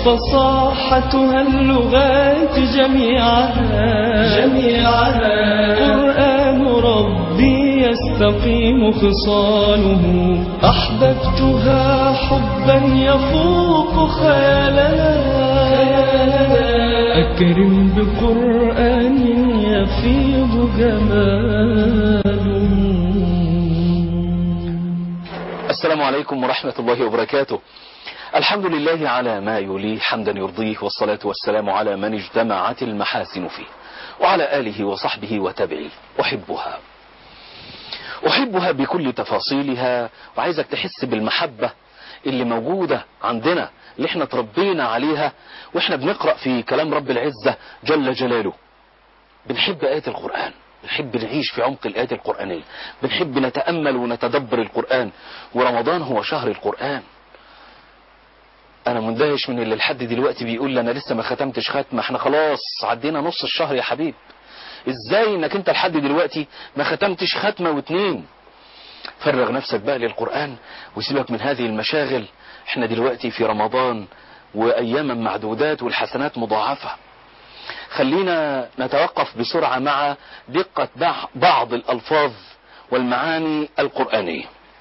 فصاحتها اللغات جميعها جميعها قرآن ربي يستقيم خصاله أحببتها حبا يفوق خيالنا أكرم بقرآن يفيض جماله السلام عليكم ورحمة الله وبركاته الحمد لله على ما يليه حمدا يرضيه والصلاة والسلام على من اجتمعت المحاسن فيه وعلى آله وصحبه وتبعيه أحبها أحبها بكل تفاصيلها وعايزك تحس بالمحبة اللي موجودة عندنا اللي احنا تربينا عليها واحنا بنقرأ في كلام رب العزة جل جلاله بنحب آيات القرآن بنحب نعيش في عمق الآيات القرآنية بنحب نتأمل ونتدبر القرآن ورمضان هو شهر القرآن انا مندهش من اللي لحد دلوقتي بيقول لي انا لسه ما ختمتش ختمه احنا خلاص عدينا نص الشهر يا حبيب ازاي انك انت لحد دلوقتي ما ختمتش ختمه واتنين فرغ نفسك بقى للقران وسيبك من هذه المشاغل احنا دلوقتي في رمضان واياما معدودات والحسنات مضاعفه خلينا نتوقف بسرعه مع دقه بعض الالفاظ والمعاني القرانيه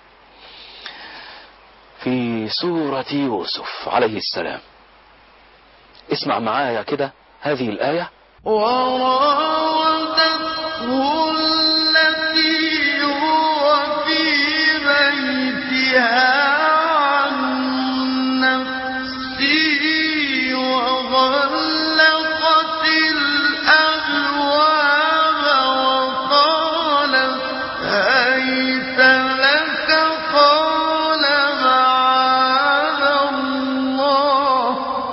في سورة يوسف عليه السلام اسمع معايا كده هذه الآية وراودته التي هو في بيتها عن نفسه وغلقت الأبواب وقالت هيت لك قال معاذ الله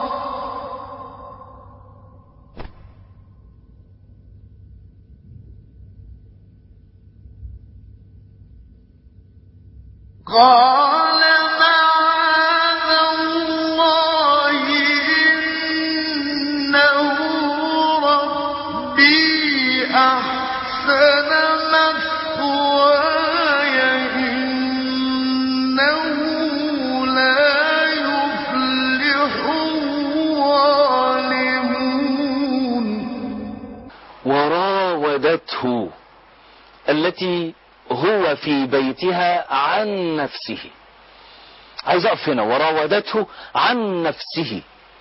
قال معاذ الله إنه ربي أحسن مثواي إنه لا يفلح الظالمون وراودته التي هو في بيتها عن نفسه عايز اقف هنا وراودته عن نفسه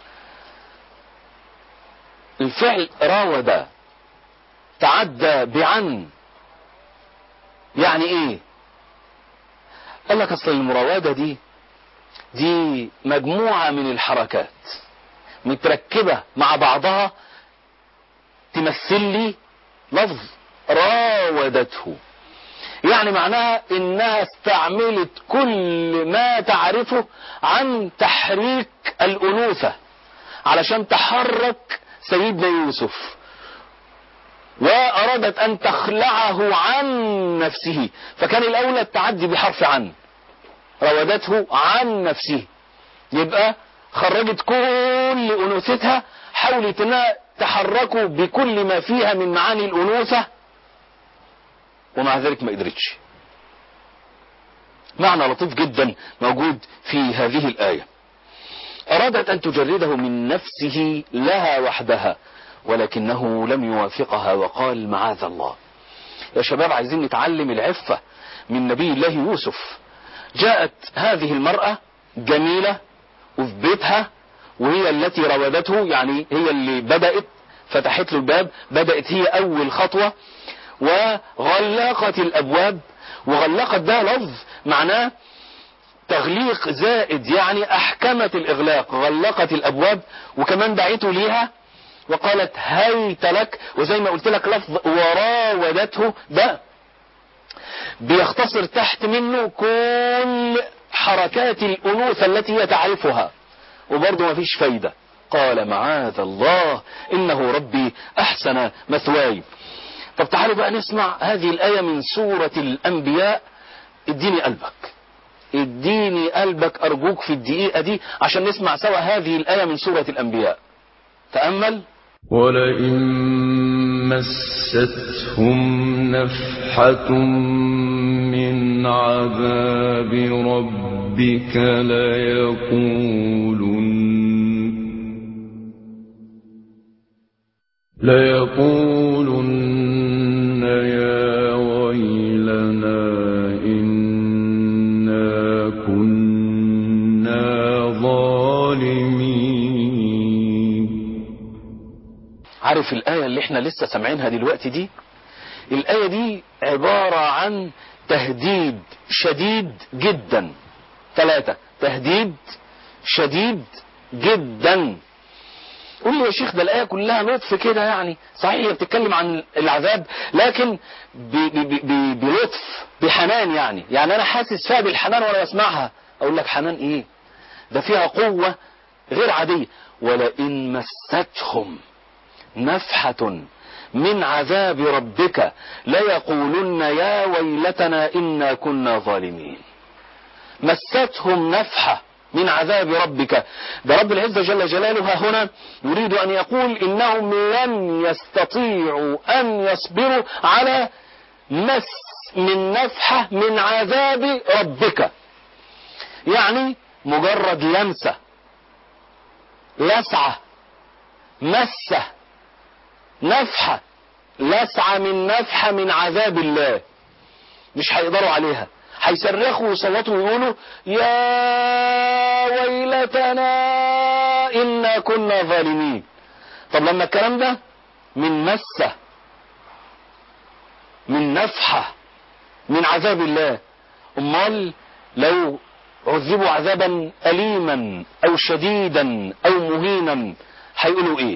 الفعل راود تعدى بعن يعني ايه قال لك اصل المراودة دي دي مجموعة من الحركات متركبة مع بعضها تمثل لي لفظ راودته يعني معناها انها استعملت كل ما تعرفه عن تحريك الانوثة علشان تحرك سيدنا يوسف وارادت ان تخلعه عن نفسه فكان الاولى التعدي بحرف عن راودته عن نفسه يبقى خرجت كل انوثتها حاولت انها تحركه بكل ما فيها من معاني الانوثه ومع ذلك ما قدرتش معنى لطيف جدا موجود في هذه الآية أرادت أن تجرده من نفسه لها وحدها ولكنه لم يوافقها وقال معاذ الله يا شباب عايزين نتعلم العفة من نبي الله يوسف جاءت هذه المرأة جميلة وفي بيتها وهي التي راودته يعني هي اللي بدأت فتحت له الباب بدأت هي أول خطوة وغلقت الابواب وغلقت ده لفظ معناه تغليق زائد يعني احكمت الاغلاق غلقت الابواب وكمان دعيته ليها وقالت هيت لك وزي ما قلت لك لفظ وراودته ده بيختصر تحت منه كل حركات الانوثه التي هي تعرفها وبرضه ما فيش فايده قال معاذ الله انه ربي احسن مثواي طب تعالوا بقى نسمع هذه الآية من سورة الأنبياء اديني قلبك اديني قلبك أرجوك في الدقيقة دي عشان نسمع سوا هذه الآية من سورة الأنبياء تأمل ولئن مستهم نفحة من عذاب ربك ليقولن ليقولن يا ويلنا إنا كنا ظالمين عارف الآية اللي احنا لسه سامعينها دلوقتي دي الآية دي عبارة عن تهديد شديد جدا ثلاثة تهديد شديد جدا قول لي يا شيخ ده الآية كلها لطف كده يعني صحيح هي بتتكلم عن العذاب لكن ب- ب- ب- ب- بلطف بحنان يعني يعني أنا حاسس فيها بالحنان وأنا بسمعها أقول لك حنان إيه ده فيها قوة غير عادية ولئن مستهم نفحة من عذاب ربك ليقولن يا ويلتنا إنا كنا ظالمين مستهم نفحة من عذاب ربك ده رب العزة جل جلاله ها هنا يريد أن يقول إنهم لن يستطيعوا أن يصبروا على مس من نفحة من عذاب ربك يعني مجرد لمسة لسعة مسة نفحة لسعة من نفحة من عذاب الله مش هيقدروا عليها هيصرخوا ويصوتوا ويقولوا يا ويلتنا إنا كنا ظالمين طب لما الكلام ده من مسة من نفحة من عذاب الله امال لو عذبوا عذابا أليما أو شديدا أو مهينا هيقولوا إيه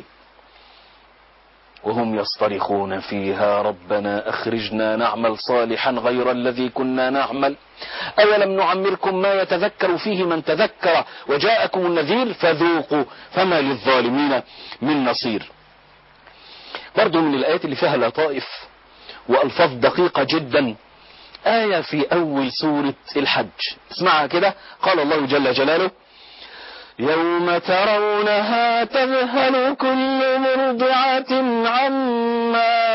وهم يصطرخون فيها ربنا أخرجنا نعمل صالحا غير الذي كنا نعمل أولم نعمركم ما يتذكر فيه من تذكر وجاءكم النذير فذوقوا فما للظالمين من نصير برضو من الآيات اللي فيها لطائف وألفاظ دقيقة جدا آية في أول سورة الحج اسمعها كده قال الله جل جلاله يوم ترونها تذهل كل مرضعة عما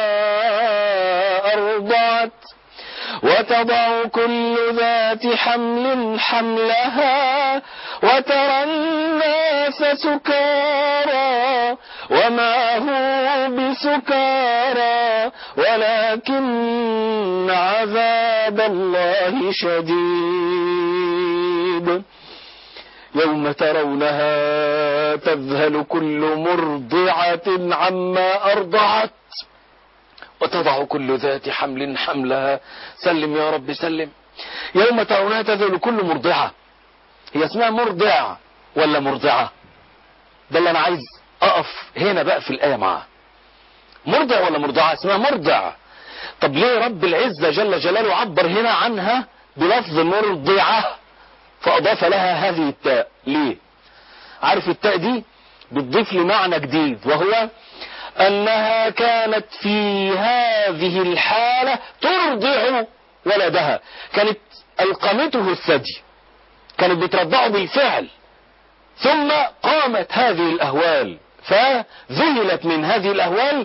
أرضعت وتضع كل ذات حمل حملها وترى الناس سكارى وما هو بسكارى ولكن عذاب الله شديد يوم ترونها تذهل كل مرضعة عما أرضعت وتضع كل ذات حمل حملها سلم يا رب سلم يوم ترونها تذهل كل مرضعة هي اسمها مرضع ولا مرضعة ده اللي أنا عايز أقف هنا بقى في الآية معاه مرضع ولا مرضعة اسمها مرضع طب ليه رب العزة جل جلاله عبر هنا عنها بلفظ مرضعة فأضاف لها هذه التاء ليه عارف التاء دي بتضيف لي معنى جديد وهو أنها كانت في هذه الحالة ترضع ولدها كانت ألقمته الثدي كانت بترضعه بالفعل ثم قامت هذه الأهوال فذهلت من هذه الأهوال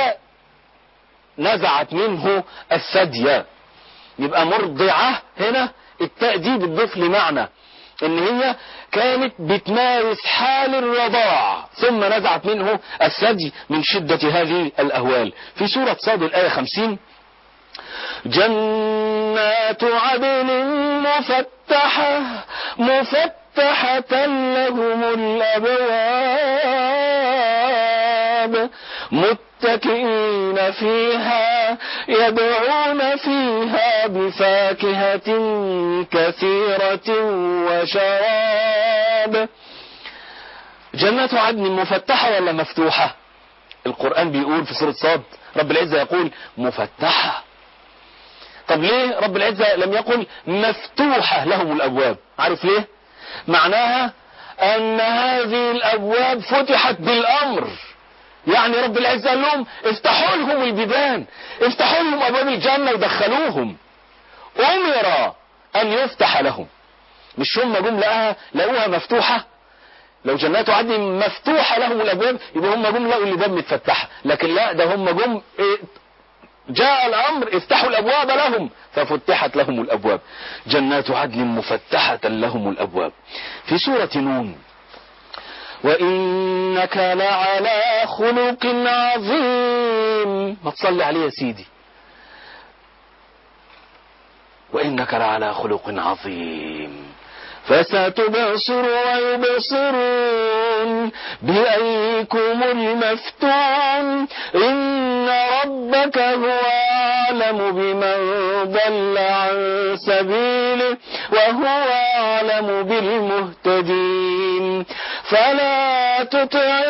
فنزعت منه الثدي يبقى مرضعة هنا التاء دي بتضيف لي معنى ان هي كانت بتمارس حال الرضاع ثم نزعت منه الثدي من شدة هذه الأهوال في سورة صاد الآية 50 جنات عدن مفتحة مفتحة لهم الأبواب متكئين فيها يدعون فيها بفاكهة كثيرة وشراب جنات عدن مفتحة ولا مفتوحة القرآن بيقول في سورة صاد رب العزة يقول مفتحة طب ليه رب العزة لم يقل مفتوحة لهم الأبواب عارف ليه معناها أن هذه الأبواب فتحت بالأمر يعني رب العزة قال لهم افتحوا لهم البيبان افتحوا لهم أبواب الجنة ودخلوهم أمر أن يفتح لهم مش هم جم لقاها لقوها مفتوحة لو جنات عدن مفتوحة لهم الأبواب يبقى هم جم لقوا الباب متفتحة لكن لا ده هم جم إيه جاء الأمر افتحوا الأبواب لهم ففتحت لهم الأبواب جنات عدن مفتحة لهم الأبواب في سورة نون وإنك لعلى خلق عظيم ما تصلي عليه يا سيدي وإنك لعلى خلق عظيم فستبصر ويبصرون بأيكم المفتون إن ربك هو أعلم بمن ضل عن سبيله وهو أعلم بالمهتدين فلا تطع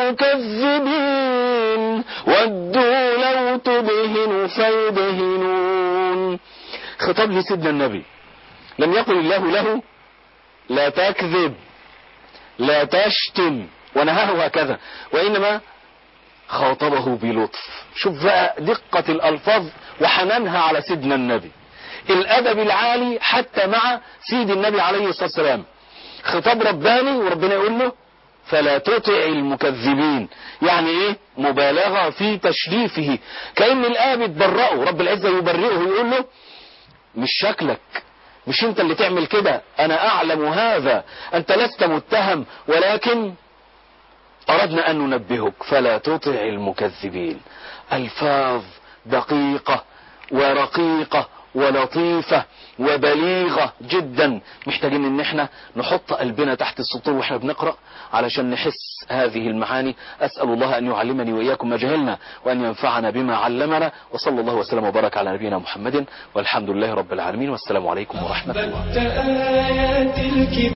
المكذبين ودوا لو تدهن فيدهنون خطاب لسيدنا النبي لم يقل الله له لا تكذب لا تشتم ونهاه هكذا وإنما خاطبه بلطف شوف بقى دقة الألفاظ وحنانها على سيدنا النبي الأدب العالي حتى مع سيد النبي عليه الصلاة والسلام خطاب رباني وربنا يقول له فلا تطع المكذبين يعني ايه مبالغة في تشريفه كأن الآية بتبرئه رب العزة يبرئه يقول له مش شكلك مش انت اللي تعمل كده انا اعلم هذا انت لست متهم ولكن اردنا ان ننبهك فلا تطع المكذبين الفاظ دقيقة ورقيقة ولطيفة وبليغة جدا محتاجين ان احنا نحط قلبنا تحت السطور واحنا بنقرأ علشان نحس هذه المعاني اسأل الله ان يعلمني واياكم ما جهلنا وان ينفعنا بما علمنا وصلى الله وسلم وبارك على نبينا محمد والحمد لله رب العالمين والسلام عليكم ورحمة الله آيات الكتاب